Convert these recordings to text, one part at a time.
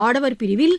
ஆடவர் பிரிவில்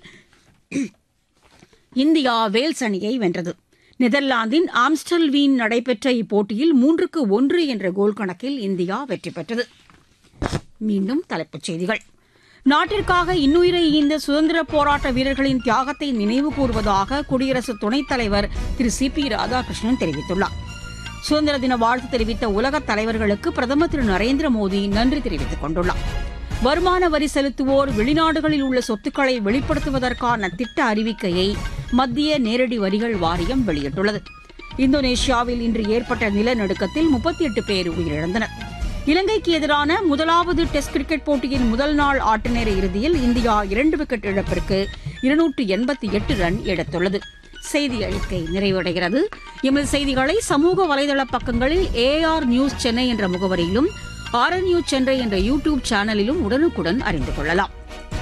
India Wales அணியை வென்றது நெதர்லாந்தின் ஆம்ஸ்டல்வீன் நடைபெற்ற இப்போட்டியில் மூன்றுக்கு ஒன்று என்ற கோல் கணக்கில் இந்தியா வெற்றி பெற்றது மீண்டும் தலைப்புச் செய்திகள் நாட்டிற்காக இன்னுயிரை ஈந்த சுதந்திர போராட்ட வீரர்களின் தியாகத்தை நினைவு கூறுவதாக குடியரசு துணைத் தலைவர் திரு சி பி ராதாகிருஷ்ணன் தெரிவித்துள்ளார் சுதந்திர தின வாழ்த்து தெரிவித்த உலகத் தலைவர்களுக்கு பிரதமர் திரு நரேந்திர மோடி நன்றி தெரிவித்துக் கொண்டுள்ளார் வருமான வரி செலுத்துவோர் வெளிநாடுகளில் உள்ள சொத்துக்களை வெளிப்படுத்துவதற்கான திட்ட அறிவிக்கையை மத்திய நேரடி வரிகள் வாரியம் வெளியிட்டுள்ளது இந்தோனேஷியாவில் இன்று ஏற்பட்ட நிலநடுக்கத்தில் முப்பத்தி எட்டு பேர் உயிரிழந்தனர் இலங்கைக்கு எதிரான முதலாவது டெஸ்ட் கிரிக்கெட் போட்டியின் முதல் நாள் ஆட்டநேர இறுதியில் இந்தியா இரண்டு விக்கெட் இழப்பிற்கு இருநூற்று எண்பத்தி எட்டு ரன் எடுத்துள்ளது செய்தி அறிக்கை நிறைவடைகிறது எமது செய்திகளை சமூக வலைதள பக்கங்களில் ஏஆர் நியூஸ் சென்னை என்ற முகவரியிலும் ஆர் நியூஸ் சென்னை என்ற யூ டியூப் சேனலிலும் உடனுக்குடன் அறிந்து கொள்ளலாம்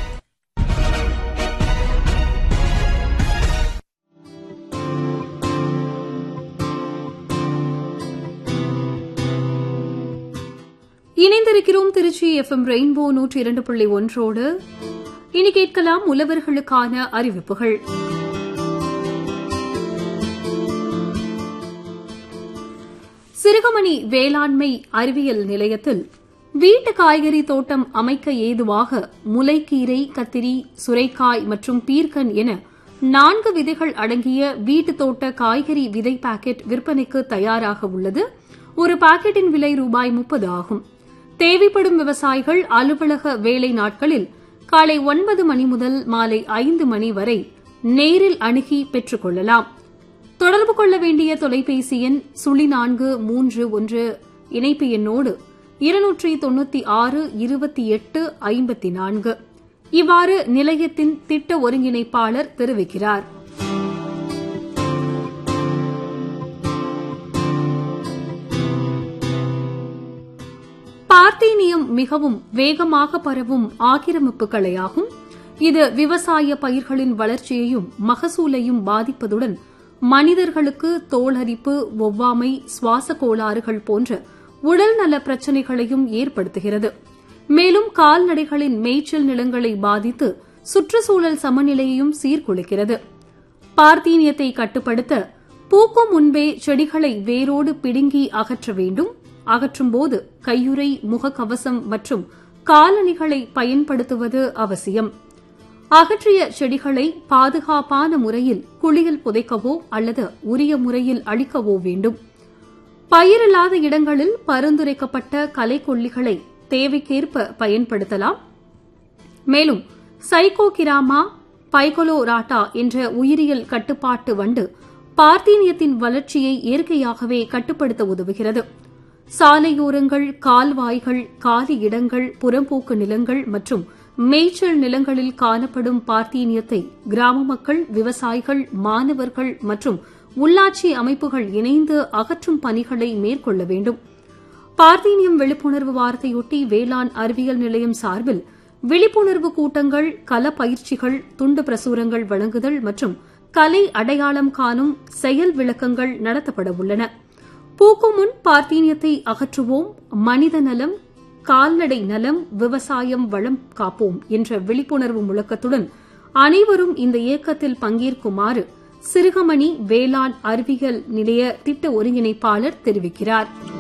இணைந்திருக்கிறோம் திருச்சி எஃப்எம் ரெயின்போ நூற்றி இரண்டு புள்ளி ஒன்றோடு இனி கேட்கலாம் உழவர்களுக்கான அறிவிப்புகள் சிறுகமணி வேளாண்மை அறிவியல் நிலையத்தில் வீட்டு காய்கறி தோட்டம் அமைக்க ஏதுவாக முளைக்கீரை கத்திரி சுரைக்காய் மற்றும் பீர்க்கன் என நான்கு விதைகள் அடங்கிய வீட்டு தோட்ட காய்கறி விதை பாக்கெட் விற்பனைக்கு தயாராக உள்ளது ஒரு பாக்கெட்டின் விலை ரூபாய் முப்பது ஆகும் தேவைப்படும் விவசாயிகள் அலுவலக வேலை நாட்களில் காலை ஒன்பது மணி முதல் மாலை ஐந்து மணி வரை நேரில் அணுகி பெற்றுக் கொள்ளலாம் தொடர்பு கொள்ள வேண்டிய தொலைபேசி எண் சுழி நான்கு மூன்று ஒன்று இணைப்பு எண்ணோடு இருநூற்றி தொண்ணூத்தி ஆறு இருபத்தி எட்டு ஐம்பத்தி நான்கு இவ்வாறு நிலையத்தின் திட்ட ஒருங்கிணைப்பாளர் தெரிவிக்கிறார் பார்த்தீனியம் மிகவும் வேகமாக பரவும் ஆக்கிரமிப்பு கலையாகும் இது விவசாய பயிர்களின் வளர்ச்சியையும் மகசூலையும் பாதிப்பதுடன் மனிதர்களுக்கு தோலரிப்பு ஒவ்வாமை சுவாச கோளாறுகள் போன்ற உடல்நல பிரச்சினைகளையும் ஏற்படுத்துகிறது மேலும் கால்நடைகளின் மேய்ச்சல் நிலங்களை பாதித்து சுற்றுச்சூழல் சமநிலையையும் சீர்குலைக்கிறது பார்த்தீனியத்தை கட்டுப்படுத்த பூக்கும் முன்பே செடிகளை வேரோடு பிடுங்கி அகற்ற வேண்டும் அகற்றும்போது கையுறை முகக்கவசம் மற்றும் காலணிகளை பயன்படுத்துவது அவசியம் அகற்றிய செடிகளை பாதுகாப்பான முறையில் குளியல் புதைக்கவோ அல்லது உரிய முறையில் அழிக்கவோ வேண்டும் பயிரில்லாத இடங்களில் பரிந்துரைக்கப்பட்ட கலைக்கொல்லிகளை தேவைக்கேற்ப பயன்படுத்தலாம் மேலும் சைகோகிராமா பைகோலோராட்டா என்ற உயிரியல் கட்டுப்பாட்டு வண்டு பார்த்தீனியத்தின் வளர்ச்சியை இயற்கையாகவே கட்டுப்படுத்த உதவுகிறது சாலையோரங்கள் கால்வாய்கள் காலி இடங்கள் புறம்போக்கு நிலங்கள் மற்றும் மேய்ச்சல் நிலங்களில் காணப்படும் பார்த்தீனியத்தை கிராம மக்கள் விவசாயிகள் மாணவர்கள் மற்றும் உள்ளாட்சி அமைப்புகள் இணைந்து அகற்றும் பணிகளை மேற்கொள்ள வேண்டும் பார்த்தீனியம் விழிப்புணர்வு வாரத்தையொட்டி வேளாண் அறிவியல் நிலையம் சார்பில் விழிப்புணர்வு கூட்டங்கள் கள பயிற்சிகள் துண்டு பிரசுரங்கள் வழங்குதல் மற்றும் கலை அடையாளம் காணும் செயல் விளக்கங்கள் நடத்தப்பட உள்ளன பூக்கும் முன் பார்த்தீனியத்தை அகற்றுவோம் மனித நலம் கால்நடை நலம் விவசாயம் வளம் காப்போம் என்ற விழிப்புணர்வு முழக்கத்துடன் அனைவரும் இந்த இயக்கத்தில் பங்கேற்குமாறு சிறுகமணி வேளாண் அறிவியல் நிலைய திட்ட ஒருங்கிணைப்பாளர் தெரிவிக்கிறாா்